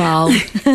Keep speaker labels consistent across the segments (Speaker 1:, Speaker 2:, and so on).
Speaker 1: Wow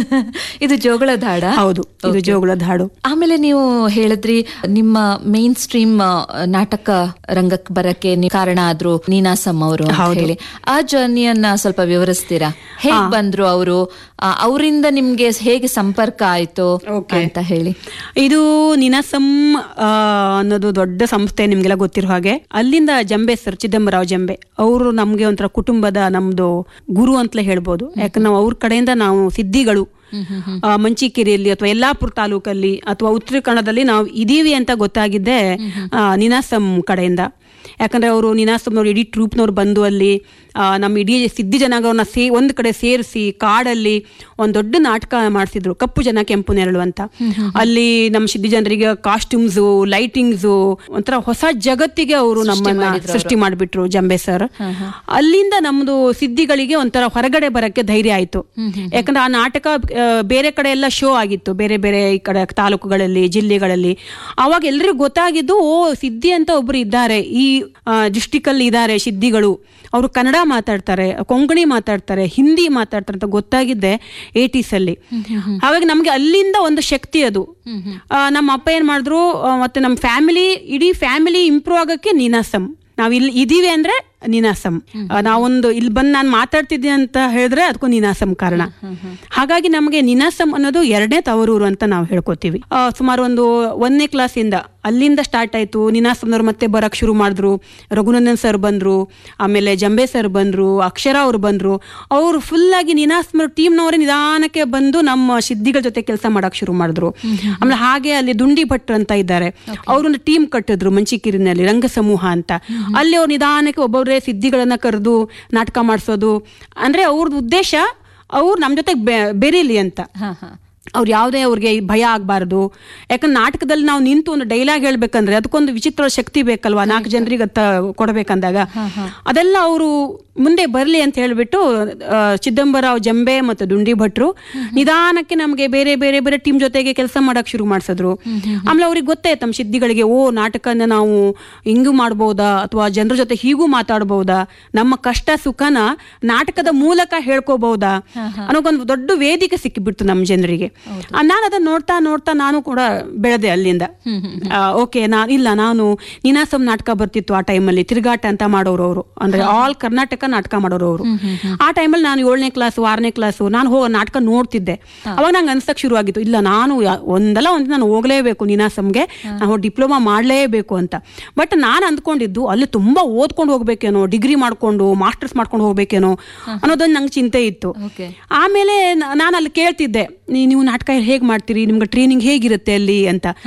Speaker 1: ಇದು ಜೋಗಳದ ಹಾಡ
Speaker 2: ಹೌದು ಇದು ಜೋಗುಳದ ಹಾಡು
Speaker 1: ಆಮೇಲೆ ನೀವು ಹೇಳಿದ್ರಿ ನಿಮ್ಮ ಮೇನ್ ಸ್ಟ್ರೀಮ್ ನಾಟಕ ರಂಗಕ್ಕೆ ಬರಕ್ಕೆ ನೀವು ಕಾರಣ ಆದ್ರು ನೀನಾಸಮ್ ಅವರು ಅಂತ
Speaker 2: ಹೌದು.
Speaker 1: ಹೇಳಿ ಆ ಜರ್ನಿಯನ್ನ ಸ್ವಲ್ಪ ವಿವರಿಸ್ತೀರಾ ಹೇಗ್ ಬಂದ್ರು ಅವರು ಅವರಿಂದ ನಿಮ್ಗೆ ಹೇಗೆ ಸಂಪರ್ಕ ಆಯ್ತು
Speaker 2: Okay.
Speaker 1: ಅಂತ ಹೇಳಿ
Speaker 2: ಇದು ನಿನಾಸಂ ಆ, ಅನ್ನೋದು ದೊಡ್ಡ ಸಂಸ್ಥೆ ನಿಮ್ಗೆಲ್ಲ ಗೊತ್ತಿರೋ ಹಾಗೆ ಅಲ್ಲಿಂದ ಜಂಬೆ ಸರ್ ಚಿದಂಬರಾವ್ ಜಂಬೆ ಅವರು ನಮ್ಗೆ ಒಂಥರ ಕುಟುಂಬದ ನಮ್ದು ಗುರು ಅಂತಲೇ ಹೇಳ್ಬೋದು ಯಾಕಂದ್ರೆ ನಾವು ಅವ್ರ ಕಡೆಯಿಂದ ನಾವು ಸಿದ್ಧಿಗಳು ಆ, ಮಂಚಿಕೇರಿಯಲ್ಲಿ ಅಥವಾ ಯಲ್ಲಾಪುರ ತಾಲೂಕಲ್ಲಿ ಅಥವಾ ಉತ್ತರ ಕನ್ನಡದಲ್ಲಿ ನಾವು ಇದೀವಿ ಅಂತ ಗೊತ್ತಾಗಿದ್ದೆ ಆ, ನಿನಾಸಂ ಕಡೆಯಿಂದ ಯಾಕಂದ್ರೆ ಅವರು ನಿನಾಸಂನವ್ರು ಇಡೀ ಟ್ರೂಪ್ನವ್ರು ಬಂದು ಅಲ್ಲಿ ಆ, ನಮ್ಮ ಇಡೀ ಸಿದ್ಧಿ ಜನಾಂಗವ್ರನ್ನ ಸೇ ಒಂದು ಕಡೆ ಸೇರಿಸಿ ಕಾಡಲ್ಲಿ ಒಂದು ದೊಡ್ಡ ನಾಟಕ ಮಾಡಿಸಿದ್ರು ಕಪ್ಪು ಜನ ಕೆಂಪು ನೆರಳು ಅಂತ ಅಲ್ಲಿ ನಮ್ಮ ಸಿದ್ಧಿ ಜನರಿಗೆ ಕಾಸ್ಟ್ಯೂಮ್ಸು ಲೈಟಿಂಗ್ಸು ಒಂಥರ ಹೊಸ ಜಗತ್ತಿಗೆ ಅವರು ನಮ್ಮನ್ನ ಸೃಷ್ಟಿ ಮಾಡಿಬಿಟ್ರು ಜಂಬೆ ಸರ್ ಅಲ್ಲಿಂದ ನಮ್ದು ಸಿದ್ಧಿಗಳಿಗೆ ಒಂಥರ ಹೊರಗಡೆ ಬರಕ್ಕೆ ಧೈರ್ಯ ಆಯ್ತು ಯಾಕಂದ್ರೆ ಆ ನಾಟಕ ಆ, ಬೇರೆ ಕಡೆ ಎಲ್ಲ ಶೋ ಆಗಿತ್ತು ಬೇರೆ ಬೇರೆ ಈ ಕಡೆ ತಾಲೂಕುಗಳಲ್ಲಿ ಜಿಲ್ಲೆಗಳಲ್ಲಿ ಅವಾಗ ಎಲ್ರಿಗೂ ಗೊತ್ತಾಗಿದ್ದು ಓ ಸಿದ್ಧಿ ಅಂತ ಒಬ್ರು ಇದ್ದಾರೆ ಈ ಡಿಸ್ಟಿಕ್ ಅಲ್ಲಿ ಇದ್ದಾರೆ ಸಿದ್ಧಿಗಳು ಅವರು ಕನ್ನಡ ಮಾತಾಡ್ತಾರೆ ಕೊಂಕಣಿ ಮಾತಾಡ್ತಾರೆ ಹಿಂದಿ ಮಾತಾಡ್ತಾರೆ ಅಂತ ಗೊತ್ತಾಗಿದ್ದೆ ಏಟೀಸ್ ಅಲ್ಲಿ ಹಾಗಾಗಿ ನಮ್ಗೆ ಅಲ್ಲಿಂದ ಒಂದು ಶಕ್ತಿ ಅದು ಆ, ನಮ್ಮ ಅಪ್ಪ ಏನ್ ಮಾಡಿದ್ರು ಆ, ಮತ್ತೆ ನಮ್ಮ ಫ್ಯಾಮಿಲಿ ಇಡೀ ಫ್ಯಾಮಿಲಿ ಇಂಪ್ರೂವ್ ಆಗಕ್ಕೆ ನೀನಾಸಂ ನಾವ್ ಇಲ್ಲಿ ಇದೀವಿ ಅಂದ್ರೆ ನೀನಾಸಂ ಆ, ನಾವೊಂದು ಇಲ್ಲಿ ಬಂದು ನಾನು ಮಾತಾಡ್ತಿದ್ದೀನಿ ಅಂತ ಹೇಳಿದ್ರೆ ಅದಕ್ಕೂ ನೀನಾಸಂ ಕಾರಣ ಹಾಗಾಗಿ ನಮಗೆ ನೀನಾಸಂ ಅನ್ನೋದು ಎರಡನೇ ತವರೂರು ಅಂತ ನಾವು ಹೇಳ್ಕೊತೀವಿ ಆ, ಸುಮಾರು ಒಂದು ಒಂದನೇ ಕ್ಲಾಸಿಂದ ಅಲ್ಲಿಂದ ಸ್ಟಾರ್ಟ್ ಆಯ್ತು ನೀನಾಸಂನವ್ರು ಮತ್ತೆ ಬರಕ್ ಶುರು ಮಾಡಿದ್ರು ರಘುನಂದನ್ ಸರ್ ಬಂದ್ರು ಆಮೇಲೆ ಜಂಬೆ ಸರ್ ಬಂದ್ರು ಅಕ್ಷರ ಅವ್ರು ಬಂದ್ರು ಅವರು ಫುಲ್ ಆಗಿ ನೀನಾಸಂ ಟೀಮ್ನವರೇ ನಿಧಾನಕ್ಕೆ ಬಂದು ನಮ್ಮ ಸಿದ್ಧಿಗಳ ಜೊತೆ ಕೆಲಸ ಮಾಡಕ್ ಶುರು ಮಾಡಿದ್ರು ಆಮೇಲೆ ಹಾಗೆ ಅಲ್ಲಿ ದುಂಡಿ ಭಟ್ರು ಅಂತ ಇದ್ದಾರೆ ಅವ್ರೊಂದು ಟೀಮ್ ಕಟ್ಟಿದ್ರು ಮಂಚಿಕೀರಿನಲ್ಲಿ ರಂಗ ಸಮೂಹ ಅಂತ ಅಲ್ಲಿ ಅವ್ರು ನಿಧಾನಕ್ಕೆ ಒಬ್ಬೊಬ್ಬರೇ ಸಿದ್ಧಿಗಳನ್ನ ಕರೆದು ನಾಟಕ ಮಾಡಿಸೋದು ಅಂದ್ರೆ ಅವ್ರದ್ದು ಉದ್ದೇಶ ಅವ್ರು ನಮ್ಮ ಜೊತೆ ಬೆರೀಲಿ ಅಂತ
Speaker 1: ಹಾ ಹಾ
Speaker 2: ಅವ್ರು ಯಾವುದೇ ಅವ್ರಿಗೆ ಭಯ ಆಗಬಾರ್ದು ಯಾಕಂದ್ರೆ ನಾಟಕದಲ್ಲಿ ನಾವು ನಿಂತು ಒಂದು ಡೈಲಾಗ್ ಹೇಳ್ಬೇಕಂದ್ರೆ ಅದಕ್ಕೊಂದು ವಿಚಿತ್ರ ಶಕ್ತಿ ಬೇಕಲ್ವಾ ನಾಲ್ಕು ಜನರಿಗೆ ಅತ್ತ ಕೊಡಬೇಕಂದಾಗ ಅದೆಲ್ಲ ಅವರು ಮುಂದೆ ಬರಲಿ ಅಂತ ಹೇಳ್ಬಿಟ್ಟು ಆ, ಚಿದಂಬರಾವ್ ಜಂಬೆ ಮತ್ತು ದುಂಡಿ ಭಟ್ರು ನಿಧಾನಕ್ಕೆ ನಮಗೆ ಬೇರೆ ಬೇರೆ ಬೇರೆ ಟೀಮ್ ಜೊತೆಗೆ ಕೆಲಸ ಮಾಡಕ್ ಶುರು ಮಾಡಿಸಿದ್ರು ಆಮೇಲೆ ಅವ್ರಿಗೆ ಗೊತ್ತೇ ತಮ್ಮ ಸಿದ್ಧಿಗಳಿಗೆ ಓ ನಾಟಕನ ನಾವು ಹಿಂಗೂ ಮಾಡ್ಬೋದಾ ಅಥವಾ ಜನರ ಜೊತೆ ಹೀಗೂ ಮಾತಾಡ್ಬೋದಾ ನಮ್ಮ ಕಷ್ಟ ಸುಖನ ನಾಟಕದ ಮೂಲಕ ಹೇಳ್ಕೋಬಹುದಾ ಅನ್ನೋಕೊಂದು ದೊಡ್ಡ ವೇದಿಕೆ ಸಿಕ್ಕಿಬಿಡ್ತು ನಮ್ಮ ಜನರಿಗೆ ನಾನು ಅದನ್ನ ನೋಡ್ತಾ ನೋಡ್ತಾ ನಾನು ಕೂಡ ಬೆಳೆದೆ ಅಲ್ಲಿಂದ ಓಕೆ ನಾ ಇಲ್ಲ ನಾನು ನೀನಾಸಂ ನಾಟಕ ಬರ್ತಿತ್ತು ಆ ಟೈಮಲ್ಲಿ ತಿರುಗಾಟ ಅಂತ ಮಾಡೋರು ಅವರು ಅಂದ್ರೆ ಆಲ್ ಕರ್ನಾಟಕ ನಾಟಕ ಮಾಡೋರು ಅವರು ಆ ಟೈಮಲ್ಲಿ ನಾನು ಏಳನೇ ಕ್ಲಾಸ್ ಆರನೇ ಕ್ಲಾಸು ನಾನು ಹೋಗೋ ನಾಟಕ ನೋಡ್ತಿದ್ದೆ ಅವಾಗ ನಂಗೆ ಅನ್ಸಕ್ ಶುರು ಆಗಿತ್ತು ಇಲ್ಲ ನಾನು ಯಾ- ಒಂದಲ್ಲ ಒಂದು ನಾನು ಹೋಗ್ಲೇಬೇಕು ನೀನಾಸಂಗೆ ನಾವು ಡಿಪ್ಲೊಮಾ ಮಾಡ್ಲೇಬೇಕು ಅಂತ ಬಟ್ ನಾನು ಅಂದ್ಕೊಂಡಿದ್ದು ಅಲ್ಲಿ ತುಂಬಾ ಓದ್ಕೊಂಡು ಹೋಗ್ಬೇಕೇನೋ ಡಿಗ್ರಿ ಮಾಡ್ಕೊಂಡು ಮಾಸ್ಟರ್ಸ್ ಮಾಡ್ಕೊಂಡು ಹೋಗ್ಬೇಕೇನೋ ಅನ್ನೋದೊಂದು ನಂಗೆ ಚಿಂತೆ ಇತ್ತು
Speaker 1: ಓಕೆ
Speaker 2: ಆಮೇಲೆ ನಾನು ಅಲ್ಲಿ ಕೇಳ್ತಿದ್ದೆ ನೀ- ನೀವು ನಾಟಕ ಹೇಗೆ ಮಾಡ್ತೀರಿ ನಿಮ್ಗೆ ಟ್ರೈನಿಂಗ್ ಹೇಗಿರುತ್ತೆ ಅಲ್ಲಿ ಅಂತ